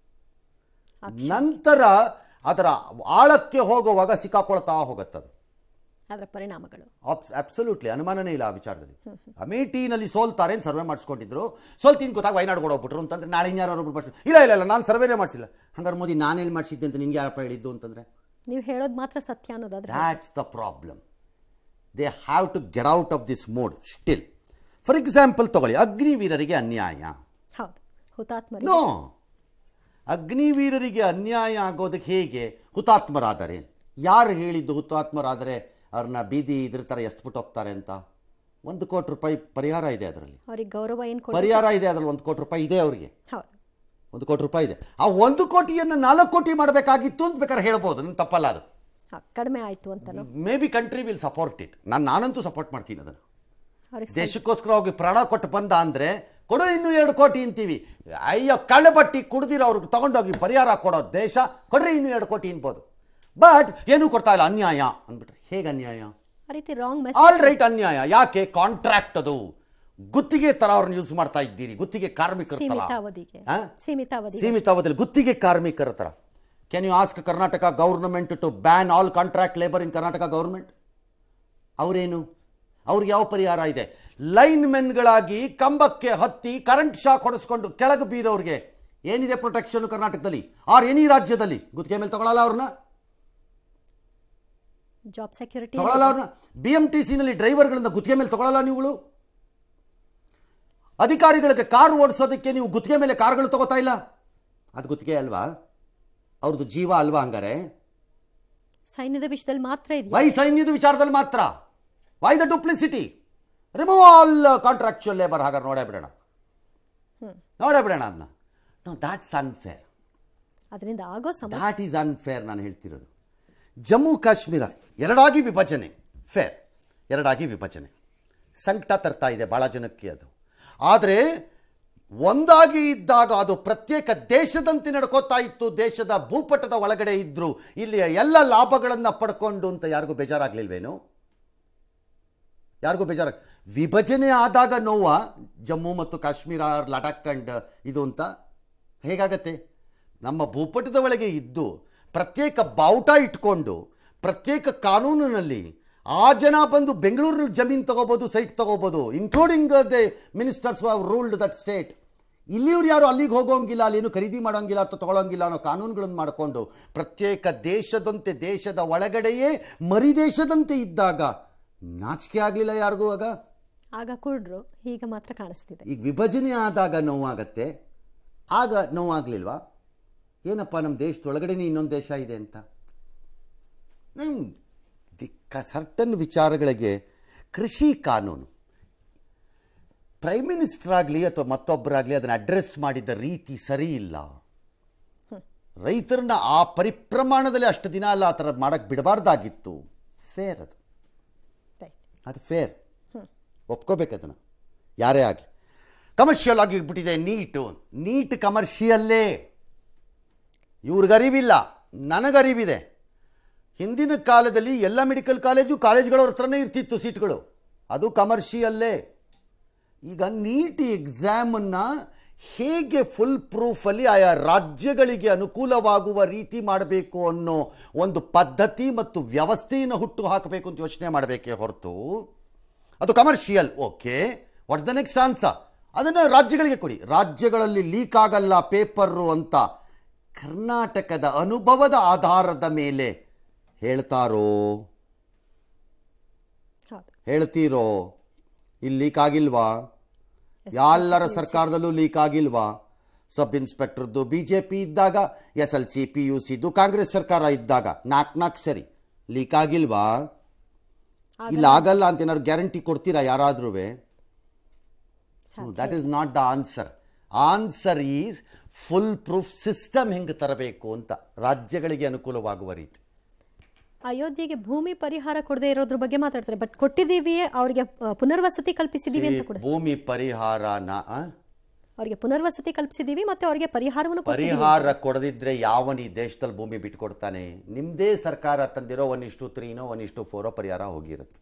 Speaker 1: ನಂತರ ಅದರ ಆಳಕ್ಕೆ ಹೋಗುವಾಗ ಸಿಕ್ಕಾಕೊಳ್ತಾ ಹೋಗುತ್ತದು
Speaker 2: ಅದರ ಪರಿಣಾಮಗಳು
Speaker 1: ಅಬ್ಸಲ್ಯೂಟ್ಲಿ ಅನುಮಾನನೇ ಇಲ್ಲ ಆ ವಿಚಾರದಲ್ಲಿ ಅಮೇಠಿನಲ್ಲಿ ಸೋಲ್ತಾರೆ ಅಂತ ಸರ್ವೆ ಮಾಡಿಸ್ಕೊಂಡಿದ್ರು ಸೋಲ್ತೀನಿ ಗೊತ್ತಾಗ ವಯನಾಡು ಹೋಗ್ಬಿಟ್ರು ಅಂತಂದ್ರೆ ನಾಳೆ ಇನ್ಯಾರು ಒಬ್ರು ಮಾಡಿಸಿ ಇಲ್ಲ ಇಲ್ಲ ಇಲ್ಲ ನಾನು ಸರ್ವೇನೇ ಮಾಡಿಸಿಲ್ಲ ಹಂಗಾರೆ ಮೋದಿ ನಾನೆಲ್ಲಿ ಮಾಡಿಸಿದ್ದೆ ಅಂತ ನಿಂಗೆ ಯಾರಪ್ಪ ಹೇಳಿದ್ದು ಅಂತಂದ್ರೆ
Speaker 2: ನೀವು ಹೇಳೋದು ಮಾತ್ರ ಸತ್ಯ ಅನ್ನೋದಾದ್ರೆ
Speaker 1: that's the problem they have to get out of this mode still for example ತಗೊಳ್ಳಿ ಅಗ್ನಿವೀರರಿಗೆ ಅನ್ಯಾಯ
Speaker 2: ಹೌದು ಹುತಾತ್ಮರು
Speaker 1: ನೋ ಅಗ್ನಿವೀರರಿಗೆ ಅನ್ಯಾಯ ಆಗೋದಕ್ಕೆ ಹೇಗೆ ಹುತಾತ್ಮರಾದರೆ ಯಾರು ಹೇಳಿದ್ದು ಹುತಾತ್ಮರಾದರೆ ಅವ್ರನ್ನ ಬೀದಿ ಇದ್ರ ಥರ ಎಸ್ಬಿಟ್ಟು ಹೋಗ್ತಾರೆ ಅಂತ ಒಂದು ಕೋಟಿ ರೂಪಾಯಿ ಪರಿಹಾರ ಇದೆ ಅದರಲ್ಲಿ
Speaker 2: ಅವ್ರಿಗೆ ಗೌರವ ಏನ್ ಕೊಡ
Speaker 1: ಪರಿಹಾರ ಇದೆ ಅದರಲ್ಲಿ ಒಂದು ಕೋಟಿ ರೂಪಾಯಿ ಇದೆ ಅವರಿಗೆ
Speaker 2: ಹೌದು
Speaker 1: ಒಂದು ಕೋಟಿ ರೂಪಾಯಿ ಇದೆ ಆ ಒಂದು ಕೋಟಿಯನ್ನು ನಾಲ್ಕು ಕೋಟಿ ಮಾಡಬೇಕಾಗಿತ್ತು ಅಂತ ಬೇಕಾದ್ರೆ ಹೇಳ್ಬೋದು ನನ್ನ ತಪ್ಪಲ್ಲ ಅದು
Speaker 2: ಹಾ, ಕಡಿಮೆ ಆಯ್ತು ಅಂತನೋ
Speaker 1: may be country will support it ನಾನು ನಾನಂತೂ ಸಪೋರ್ಟ್ ಮಾಡ್ತೀನಿ ಅದನ್ನು
Speaker 2: ಅವ್ರಿಗೆ
Speaker 1: ದೇಶಕ್ಕೋಸ್ಕರ ಹೋಗಿ ಪ್ರಾಣ ಕೊಟ್ಟು ಬಂದ ಅಂದರೆ ಕೊಡು ಇನ್ನೂ ಎರಡು ಕೋಟಿ ಅಂತೀವಿ ಅಯ್ಯೋ ಕಳ್ಳಬಟ್ಟಿ ಕುಡ್ದಿರೋ ಅವ್ರಿಗೆ ತಗೊಂಡೋಗಿ ಪರಿಹಾರ ಕೊಡೋ ದೇಶ ಕೊಡ್ರಿ ಇನ್ನೂ ಎರಡು ಕೋಟಿ ಅನ್ಬೋದು ಬಟ್ ಏನೂ ಕೊಡ್ತಾ ಇಲ್ಲ ಅನ್ಯಾಯ ಅಂದ್ಬಿಟ್ರೆ ಹೇಗೆ ಅನ್ಯಾಯ
Speaker 2: ಆ ರೀತಿ ರಾಂಗ್
Speaker 1: ಆಲ್
Speaker 2: ಮೆಸೇಜ್
Speaker 1: ರೈಟ್ ಅನ್ಯಾಯ ಯಾಕೆ ಕಾಂಟ್ರಾಕ್ಟ್ ಅದು ಗುತ್ತಿಗೆ ತರ ಅವ್ರನ್ನ ಯೂಸ್ ಮಾಡ್ತಾ ಇದ್ದೀರಿ ಗುತ್ತಿಗೆ ಕಾರ್ಮಿಕರ ತರ
Speaker 2: ಸೀಮಿತಾವಧಿಗೆ
Speaker 1: ಆ?
Speaker 2: ಸೀಮಿತಾವಧಿಗೆ
Speaker 1: ಸೀಮಿತಾವಧಿಯಲ್ಲಿ ಗುತ್ತಿಗೆ ಕಾರ್ಮಿಕರ ತರ can you ask Karnataka government to ban all contract labour in Karnataka government ಅವರೇನು ಅವ್ರಿಗೆ ಯಾವ ಪರಿಹಾರ ಇದೆ ಲೈನ್ ಮೆನ್ಗಳಾಗಿ ಕಂಬಕ್ಕೆ ಹತ್ತಿ ಕರೆಂಟ್ ಶಾಕ್ ಹೊಡೆಸ್ಕೊಂಡು ಕೆಳಗೆ ಬೀರೋರಿಗೆ ಏನಿದೆ ಪ್ರೊಟೆಕ್ಷನ್ ಕರ್ನಾಟಕದಲ್ಲಿ ಆರ್ ಎನಿ ರಾಜ್ಯದಲ್ಲಿ ಗುತ್ತಿಗೆ ಮೇಲೆ ತಗೊಳ್ಳಲ್ಲ ಅವ್ರನ್ನ
Speaker 2: ಜಾಬ್ ಸೆಕ್ಯೂರಿಟಿ
Speaker 1: ತಗೊಳ್ಳಲ್ಲ ಅವ್ರನ್ನ ಬಿ ಎಂ ಟಿ ಸಿನಲ್ಲಿ ಡ್ರೈವರ್ಗಳಿಂದ ಗುತ್ತಿಗೆ ಮೇಲೆ ತಗೊಳ್ಳಲ್ಲ ನೀವುಗಳು ಅಧಿಕಾರಿಗಳಿಗೆ ಕಾರ್ ಓಡಿಸೋದಕ್ಕೆ ನೀವು ಗುತ್ತಿಗೆ ಮೇಲೆ ಕಾರ್ಗಳು ತಗೋತಾ ಇಲ್ಲ ಅದು ಗುತ್ತಿಗೆ ಅಲ್ವಾ ಅವ್ರದ್ದು ಜೀವ ಅಲ್ವಾ ಹಂಗಾರೆ
Speaker 2: ಸೈನ್ಯದ ವಿಷಯದಲ್ಲಿ ಮಾತ್ರ ಇದೆಯಾ
Speaker 1: ವೈ ಸೈನ್ಯದ ವಿಚಾರದಲ್ಲಿ ಮಾತ್ರ why the duplicity remove all contractual labour ಹಾಗಾದ್ರೆ ನೋಡೇ ಬಿಡೋಣ ನೋಡೇ ಬಿಡೋಣ ಅದನ್ನ ನೋ ದಾಟ್ಸ್ ಅನ್ಫೇರ್
Speaker 2: ಅದರಿಂದ ಆಗೋ ಸಮಸ್ಯೆ
Speaker 1: ದಾಟ್ ಈಸ್ ಅನ್ಫೇರ್ ನಾನು ಹೇಳ್ತಿರೋದು ಜಮ್ಮು ಕಾಶ್ಮೀರ ಎರಡಾಗಿ ವಿಭಜನೆ ಫೇರ್ ಎರಡಾಗಿ ವಿಭಜನೆ ಸಂಕಟ ತರ್ತಾ ಇದೆ ಭಾಳ ಜನಕ್ಕೆ ಅದು ಆದರೆ ಒಂದಾಗಿ ಇದ್ದಾಗ ಅದು ಪ್ರತ್ಯೇಕ ದೇಶದಂತೆ ನಡ್ಕೋತಾ ಇತ್ತು ದೇಶದ ಭೂಪಟದ ಒಳಗಡೆ ಇದ್ರು ಇಲ್ಲಿಯ ಎಲ್ಲ ಲಾಭಗಳನ್ನು ಪಡ್ಕೊಂಡು ಅಂತ ಯಾರಿಗೂ ಬೇಜಾರಾಗ್ಲಿಲ್ವೇನು ಯಾರಿಗೂ ಬೇಜಾರ ವಿಭಜನೆ ಆದಾಗ ನೋವ ಜಮ್ಮು ಮತ್ತು ಕಾಶ್ಮೀರ ಲಡಾಖ್ ಅಂಡ್ ಇದು ಅಂತ ಹೇಗಾಗತ್ತೆ ನಮ್ಮ ಭೂಪಟದ ಒಳಗೆ ಇದ್ದು ಪ್ರತ್ಯೇಕ ಬಾವುಟ ಇಟ್ಕೊಂಡು ಪ್ರತ್ಯೇಕ ಕಾನೂನಿನಲ್ಲಿ ಆ ಜನ ಬಂದು ಬೆಂಗಳೂರಿನಲ್ಲಿ ಜಮೀನು ತಗೋಬೋದು ಸೈಟ್ ತಗೋಬೋದು including the ministers have ruled that state ಇಲ್ಲಿಯವ್ರು ಯಾರು ಅಲ್ಲಿಗೆ ಹೋಗೋಂಗಿಲ್ಲ ಅಲ್ಲೇನು ಖರೀದಿ ಮಾಡೋಂಗಿಲ್ಲ ಅಥವಾ ತಗೊಳ್ಳೋಂಗಿಲ್ಲ ಅನ್ನೋ ಕಾನೂನುಗಳನ್ನು ಮಾಡಿಕೊಂಡು ಪ್ರತ್ಯೇಕ ದೇಶದಂತೆ ದೇಶದ ಒಳಗಡೆಯೇ ಮರಿ ದೇಶದಂತೆ ಇದ್ದಾಗ ನಾಚಿಕೆ ಆಗಲಿಲ್ಲ ಯಾರಿಗೂ ಆಗ
Speaker 2: ಆಗ ಕುರುಡ್ರು ಈಗ ಮಾತ್ರ ಕಾಣಿಸ್ತಿದೆ
Speaker 1: ಈಗ ವಿಭಜನೆ ಆದಾಗ ನೋವಾಗತ್ತೆ ಆಗ ನೋವಾಗಲಿಲ್ವಾ ಏನಪ್ಪ ನಮ್ಮ ದೇಶದೊಳಗಡೆನೇ ಇನ್ನೊಂದು ದೇಶ ಇದೆ ಅಂತ ನಮ್ ದಿಕ್ಕ ಸರ್ಟನ್ ವಿಚಾರಗಳಿಗೆ ಕೃಷಿ ಕಾನೂನು ಪ್ರೈಮ್ ಮಿನಿಸ್ಟರ್ ಆಗಲಿ ಅಥವಾ ಮತ್ತೊಬ್ಬರಾಗಲಿ ಅದನ್ನು ಅಡ್ರೆಸ್ ಮಾಡಿದ ರೀತಿ ಸರಿ ಇಲ್ಲ ರೈತರನ್ನ ಆ ಪರಿಪ್ರಮಾಣದಲ್ಲಿ ಅಷ್ಟು ದಿನ ಅಲ್ಲ ಆ ಥರ ಮಾಡಕ್ಕೆ ಬಿಡಬಾರ್ದಾಗಿತ್ತು ಫೇರ್ ಅದು
Speaker 2: Right.
Speaker 1: ಅದು ಫೇರ್ ಒಪ್ಕೋಬೇಕು ಅದನ್ನು ಯಾರೇ ಆಗಲಿ ಕಮರ್ಷಿಯಲ್ ಆಗಿ ಬಿಟ್ಟಿದೆ ನೀಟು ನೀಟ್ ಕಮರ್ಷಿಯಲ್ಲೇ ಇವ್ರಿಗೆ ಅರಿವಿಲ್ಲ ನನಗರಿವಿದೆ ಹಿಂದಿನ ಕಾಲದಲ್ಲಿ ಎಲ್ಲ ಮೆಡಿಕಲ್ ಕಾಲೇಜು ಕಾಲೇಜುಗಳ ಹತ್ರನೇ ಇರ್ತಿತ್ತು ಸೀಟ್ಗಳು ಅದು ಕಮರ್ಷಿಯಲ್ಲೇ ಈಗ ನೀಟ್ ಎಕ್ಸಾಮನ್ನು ಹೇಗೆ ಫುಲ್ ಪ್ರೂಫಲ್ಲಿ ಆಯಾ ರಾಜ್ಯಗಳಿಗೆ ಅನುಕೂಲವಾಗುವ ರೀತಿ ಮಾಡಬೇಕು ಅನ್ನೋ ಒಂದು ಪದ್ಧತಿ ಮತ್ತು ವ್ಯವಸ್ಥೆಯನ್ನು ಹುಟ್ಟು ಹಾಕಬೇಕು ಅಂತ ಯೋಚನೆ ಮಾಡಬೇಕೇ ಹೊರತು ಅದು commercial okay what the next answer ಅದನ್ನು ರಾಜ್ಯಗಳಿಗೆ ಕೊಡಿ ರಾಜ್ಯಗಳಲ್ಲಿ ಲೀಕ್ ಆಗಲ್ಲ ಪೇಪರು ಅಂತ ಕರ್ನಾಟಕದ ಅನುಭವದ ಆಧಾರದ ಮೇಲೆ ಹೇಳ್ತಾರೋ
Speaker 2: ಹೌದು
Speaker 1: ಹೇಳ್ತೀರೋ ಇಲ್ಲಿ ಲೀಕ್ ಆಗಿಲ್ವಾ ಎಲ್ಲರ ಸರ್ಕಾರದಲ್ಲೂ ಲೀಕ್ ಆಗಿಲ್ವಾ ಸಬ್ ಇನ್ಸ್ಪೆಕ್ಟರ್ದು ಬಿ ಜೆ ಪಿ ಇದ್ದಾಗ S L C P U ಸಿದು ಕಾಂಗ್ರೆಸ್ ಸರ್ಕಾರ ಇದ್ದಾಗ ನಾಲ್ಕು ನಾಲ್ಕು ಸರಿ ಲೀಕ್ ಆಗಿಲ್ವಾ ಇಲ್ಲ ಆಗಲ್ಲ ಅಂತ ಏನಾದ್ರು ಗ್ಯಾರಂಟಿ ಕೊಡ್ತೀರಾ ಯಾರಾದ್ರೂ
Speaker 2: ಸಾಧ್ಯ
Speaker 1: that is not the answer answer is full proof system ಹೆಂಗೆ ತರಬೇಕು ಅಂತ ರಾಜ್ಯಗಳಿಗೆ ಅನುಕೂಲವಾಗುವ ರೀತಿ
Speaker 2: ಅಯೋಧ್ಯೆಗೆ ಭೂಮಿ ಪರಿಹಾರ ಕೊಡದೇ ಇರೋದ್ರ ಬಗ್ಗೆ ಮಾತಾಡ್ತಾರೆ ಬಟ್ ಕೊಟ್ಟಿದ್ದೀವಿ ಅವರಿಗೆ ಆ, ಪುನರ್ವಸತಿ ಕಲ್ಪಿಸಿದೀವಿ ಅಂತ ಕೂಡ
Speaker 1: ಭೂಮಿ ಪರಿಹಾರನ ಆ?
Speaker 2: ಅವರಿಗೆ ಪುನರ್ವಸತಿ ಕಲ್ಪಿಸಿದೀವಿ ಮತ್ತೆ ಅವರಿಗೆ ಪರಿಹಾರವನ್ನು ಕೊಟ್ಟಿದ್ದೀವಿ
Speaker 1: ಪರಿಹಾರ ಕೊಡದಿದ್ರೆ ಯಾವನ್ ಈ ದೇಶದಲ್ಲಿ ಭೂಮಿ ಬಿಟ್ಕೊಡ್ತಾನೆ ನಿಮ್ದೇ ಸರ್ಕಾರ ತಂದಿರೋ ಒನ್ ಇಷ್ಟು ತ್ರೀನೋ ಒನ್ ಇಷ್ಟು ಫೋರೋ ಪರಿಹಾರ ಹೋಗಿರುತ್ತೆ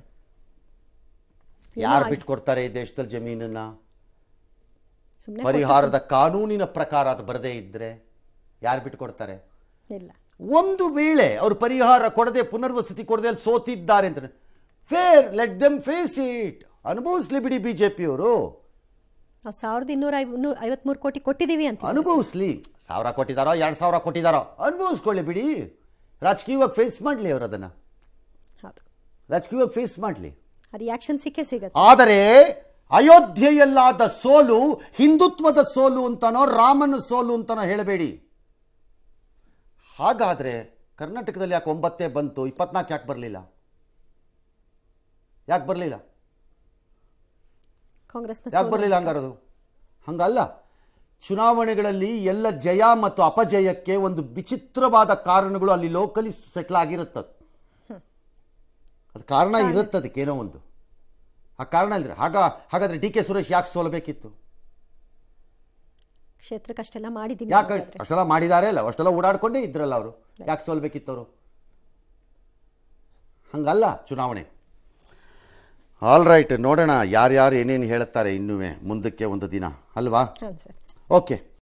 Speaker 1: ಯಾರು ಬಿಟ್ಕೊಡ್ತಾರೆ ಈ ದೇಶದಲ್ಲಿ ಜಮೀನನ್ನ
Speaker 2: ಸುಮ್ಮನೆ
Speaker 1: ಪರಿಹಾರದ ಕಾನೂನಿನ ಪ್ರಕಾರ ಅದು ಬರದೇ ಇದ್ರೆ ಯಾರು ಬಿಟ್ಕೊಡ್ತಾರೆ
Speaker 2: ಇಲ್ಲ
Speaker 1: ಒಂದು ವೇಳೆ ಅವರು ಪರಿಹಾರ ಕೊಡದೆ ಪುನರ್ವಸತಿ ಕೊಡದೆ ಅಲ್ಲಿ ಸೋತಿದ್ದಾರೆ ಅಂತ fair let them face it ಅನುಭವಿಸ್ಲಿ ಬಿಡಿ ಬಿಜೆಪಿಯವರು
Speaker 2: ನಾವು ಸಾವಿರದ ಇನ್ನೂರ ಐವತ್ಮೂರು ಕೋಟಿ ಕೊಟ್ಟಿದ್ದೀವಿ ಅಂತ
Speaker 1: ಅನುಭವಿಸ್ಲಿ ಸಾವಿರ ಕೊಟ್ಟಿದಾರೋ ಎರಡು ಸಾವಿರ ಕೊಟ್ಟಿದಾರೋ ಅನುಭವಿಸ್ಕೊಳ್ಳಿ ಬಿಡಿ ರಾಜಕೀಯವಾಗಿ ಫೇಸ್ ಮಾಡಲಿ ಅವರು ಅದನ್ನು
Speaker 2: ಹೌದು
Speaker 1: ರಾಜಕೀಯವಾಗಿ ಫೇಸ್ ಮಾಡಲಿ
Speaker 2: ಆ ರಿಯಾಕ್ಷನ್ ಸಿಕ್ಕೇ ಸಿಗತ್ತೆ
Speaker 1: ಆದರೆ ಅಯೋಧ್ಯೆಯಲ್ಲಾದ ಸೋಲು ಹಿಂದುತ್ವದ ಸೋಲು ಅಂತನೋ ರಾಮನ ಸೋಲು ಅಂತನೋ ಹೇಳಬೇಡಿ ಹಾಗಾದರೆ ಕರ್ನಾಟಕದಲ್ಲಿ ಯಾಕೆ ಒಂಬತ್ತೇ ಬಂತು ಇಪ್ಪತ್ನಾಲ್ಕು ಯಾಕೆ ಬರಲಿಲ್ಲ ಯಾಕೆ ಬರಲಿಲ್ಲ
Speaker 2: ಕಾಂಗ್ರೆಸ್ನ
Speaker 1: ಯಾಕೆ
Speaker 2: ಸೋಲು.
Speaker 1: ಬರಲಿಲ್ಲ ಹಂಗಾರದು ಹಂಗಲ್ಲ ಚುನಾವಣೆಗಳಲ್ಲಿ ಎಲ್ಲ ಜಯ ಮತ್ತು ಅಪಜಯಕ್ಕೆ ಒಂದು ವಿಚಿತ್ರವಾದ ಕಾರಣಗಳು ಅಲ್ಲಿ ಲೋಕಲಿ ಸೆಟ್ಲ್ ಆಗಿರುತ್ತದೆ ಅದು ಕಾರಣ ಇರುತ್ತೆ ಅದಕ್ಕೇನೋ ಒಂದು ಆ ಕಾರಣ ಇಲ್ಲದ್ರೆ ಹಾಗ ಹಾಗಾದ್ರೆ ಡಿ ಕೆ ಸುರೇಶ್ ಯಾಕೆ ಸೋಲಬೇಕಿತ್ತು
Speaker 2: ಕ್ಷೇತ್ರಕ್ಕಷ್ಟೆಲ್ಲ ಮಾಡಿದ್ದೀನಿ
Speaker 1: ಯಾಕೆ
Speaker 2: ಹಾಗಾದ್ರೆ.
Speaker 1: ಅಷ್ಟೆಲ್ಲ ಮಾಡಿದ್ದಾರೆ ಅಲ್ಲ ಅಷ್ಟೆಲ್ಲ ಓಡಾಡ್ಕೊಂಡೇ ಇದ್ರಲ್ಲ ಅವರು ಯಾಕೆ ಸೋಲ್ಬೇಕಿತ್ತು ಅವರು ಹಂಗಲ್ಲ ಚುನಾವಣೆ ಆಲ್ ರೈಟ್ ನೋಡೋಣ ಯಾರ್ಯಾರು ಏನೇನು ಹೇಳ್ತಾರೆ ಇನ್ನೂ ಮುಂದಕ್ಕೆ ಒಂದು ದಿನ ಅಲ್ವಾ
Speaker 2: ಹೌದು ಸರ್
Speaker 1: ಓಕೆ